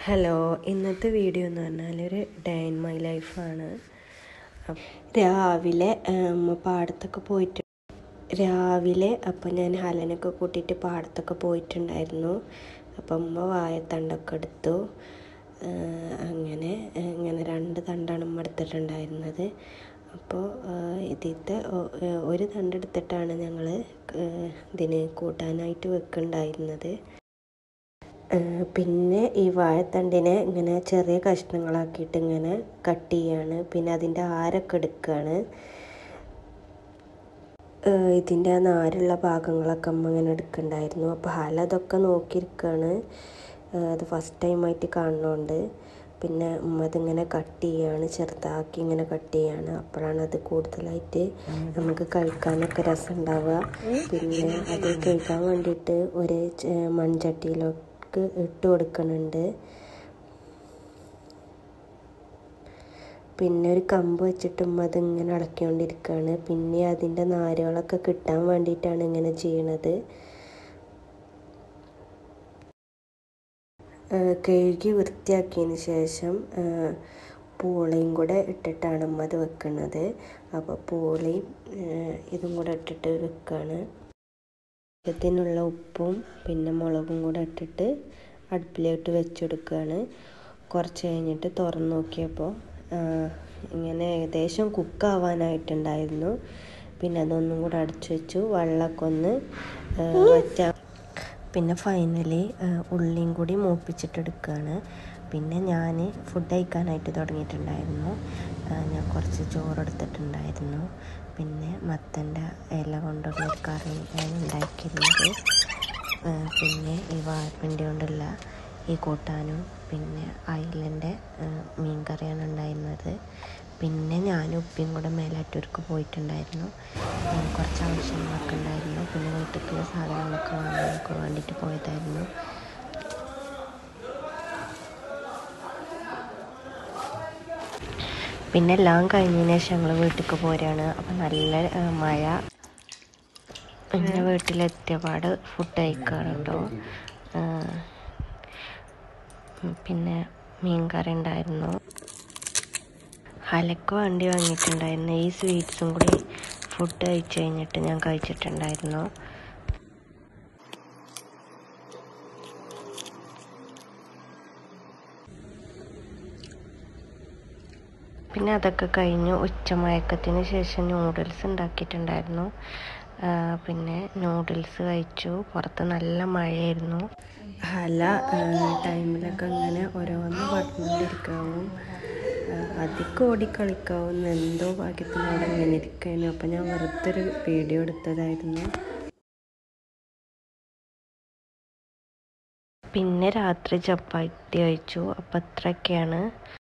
hello ഇന്നത്തെ video എന്ന് പറഞ്ഞാൽ ഒരു ഡേ ഇൻ മൈ ലൈഫാണ് രാവിലെ അമ്മ പാടത്തൊക്കെ പോയിട്ട് രാവിലെ അപ്പം ഞാൻ ഹലനൊക്കെ കൂട്ടിയിട്ട് പാടത്തൊക്കെ പോയിട്ടുണ്ടായിരുന്നു അപ്പം അമ്മ വായത്തണ്ടൊക്കെ എടുത്തു അങ്ങനെ ഇങ്ങനെ രണ്ട് തണ്ടാണ് അമ്മ എടുത്തിട്ടുണ്ടായിരുന്നത് അപ്പോൾ ഇതിത്തെ ഒരു തണ്ട് എടുത്തിട്ടാണ് ഞങ്ങൾ ഇതിന് കൂട്ടാനായിട്ട് വെക്കുന്നുണ്ടായിരുന്നത് പിന്നെ ഈ വാഴത്തണ്ടിനെ ഇങ്ങനെ ചെറിയ കഷ്ണങ്ങളാക്കിയിട്ട് ഇങ്ങനെ കട്ട് ചെയ്യാണ് പിന്നെ അതിൻ്റെ ആരൊക്കെ എടുക്കുകയാണ് ഇതിൻ്റെ നാരുള്ള ഭാഗങ്ങളൊക്കെ അമ്മ ഇങ്ങനെ എടുക്കുന്നുണ്ടായിരുന്നു അപ്പോൾ ഹല അതൊക്കെ നോക്കിയിരിക്കുകയാണ് അത് ഫസ്റ്റ് ടൈമായിട്ട് കാണുന്നുണ്ട് പിന്നെ ഉമ്മ അതിങ്ങനെ കട്ട് ചെയ്യാണ് ചെറുതാക്കി ഇങ്ങനെ കട്ട് ചെയ്യാണ് അപ്പോഴാണ് അത് കൂടുതലായിട്ട് നമുക്ക് കഴിക്കാനൊക്കെ രസം ഉണ്ടാവുക പിന്നെ അത് കഴിക്കാൻ വേണ്ടിയിട്ട് ഒരു മൺചട്ടിയിലൊക്കെ ഇട്ട് കൊടുക്കുന്നുണ്ട് പിന്നെ ഒരു കമ്പ് വെച്ചിട്ടും അതിങ്ങനെ ഇളക്കിക്കൊണ്ടിരിക്കുകയാണ് പിന്നെ അതിൻ്റെ നാരുകളൊക്കെ കിട്ടാൻ വേണ്ടിയിട്ടാണ് ഇങ്ങനെ ചെയ്യണത് കഴുകി വൃത്തിയാക്കിയതിന് ശേഷം പൂളയും കൂടെ ഇട്ടിട്ടാണ് അമ്മ അത് വെക്കുന്നത് അപ്പോൾ പൂളയും ഇതും കൂടെ ഇട്ടിട്ട് വെക്കുകയാണ് ഇതിനുള്ള ഉപ്പും പിന്നെ മുളകും കൂടെ ഇട്ടിട്ട് അടുപ്പിലോട്ട് വെച്ചെടുക്കുകയാണ് കുറച്ച് കഴിഞ്ഞിട്ട് തുറന്ന് നോക്കിയപ്പോൾ ഇങ്ങനെ ഏകദേശം കുക്കാവാനായിട്ടുണ്ടായിരുന്നു പിന്നെ അതൊന്നും കൂടെ അടച്ചു വെച്ചു വെള്ളമൊക്കെ ഒന്ന് വറ്റാൻ പിന്നെ ഫൈനലി ഉള്ളിയും കൂടി മൂപ്പിച്ചിട്ടെടുക്കുകയാണ് പിന്നെ ഞാൻ ഫുഡ് കഴിക്കാനായിട്ട് തുടങ്ങിയിട്ടുണ്ടായിരുന്നു ഞാൻ കുറച്ച് ചോറെടുത്തിട്ടുണ്ടായിരുന്നു പിന്നെ മത്തൻ്റെ ഇല കൊണ്ടുള്ള കറി ഞാൻ ഉണ്ടാക്കിയിരുന്നത് പിന്നെ ഈ വാഴപ്പിണ്ടി കൊണ്ടുള്ള ഈ കൂട്ടാനും പിന്നെ അയിലൻ്റെ മീൻ കറിയാണ് ഉണ്ടായിരുന്നത് പിന്നെ ഞാനും ഉപ്പിയും കൂടെ മേലാറ്റൂർക്ക് പോയിട്ടുണ്ടായിരുന്നു കുറച്ച് ആവശ്യങ്ങളൊക്കെ ഉണ്ടായിരുന്നു പിന്നെ വീട്ടിലേക്കുള്ള സാധനങ്ങളൊക്കെ വാങ്ങാനൊക്കെ വേണ്ടിയിട്ട് പോയതായിരുന്നു പിന്നെ എല്ലാം കഴിഞ്ഞതിന് ശേഷം ഞങ്ങൾ വീട്ടിലേക്ക് പോരുകയാണ് അപ്പം നല്ല മഴ പിന്നെ വീട്ടിലെത്തിയ പാട് ഫുഡ് കഴിക്കുകയാണ് കേട്ടോ പിന്നെ മീൻ കറി ഉണ്ടായിരുന്നു ഹലക്ക് വേണ്ടി വാങ്ങിയിട്ടുണ്ടായിരുന്നു ഈ സ്വീറ്റ്സും കൂടി ഫുഡ് കഴിച്ച് കഴിഞ്ഞിട്ട് ഞാൻ കഴിച്ചിട്ടുണ്ടായിരുന്നു പിന്നെ അതൊക്കെ കഴിഞ്ഞു ഉച്ചമയക്കത്തിന് ശേഷം നൂഡിൽസ് ഉണ്ടാക്കിയിട്ടുണ്ടായിരുന്നു പിന്നെ നൂഡിൽസ് കഴിച്ചു പുറത്ത് നല്ല മഴയായിരുന്നു ഹല ടൈമിലൊക്കെ ഇങ്ങനെ ഓരോന്ന് പറഞ്ഞുകൊണ്ടിരിക്കാവും അധികം ഓടിക്കളിക്കാവും എന്തോ ഭാഗ്യത്തിനോടെ ഇങ്ങനെ ഇരിക്കാനും അപ്പം ഞാൻ വെറുതെ ഒരു വീഡിയോ എടുത്തതായിരുന്നു പിന്നെ രാത്രി ചപ്പാത്തി കഴിച്ചു അപ്പം അത്രയൊക്കെയാണ്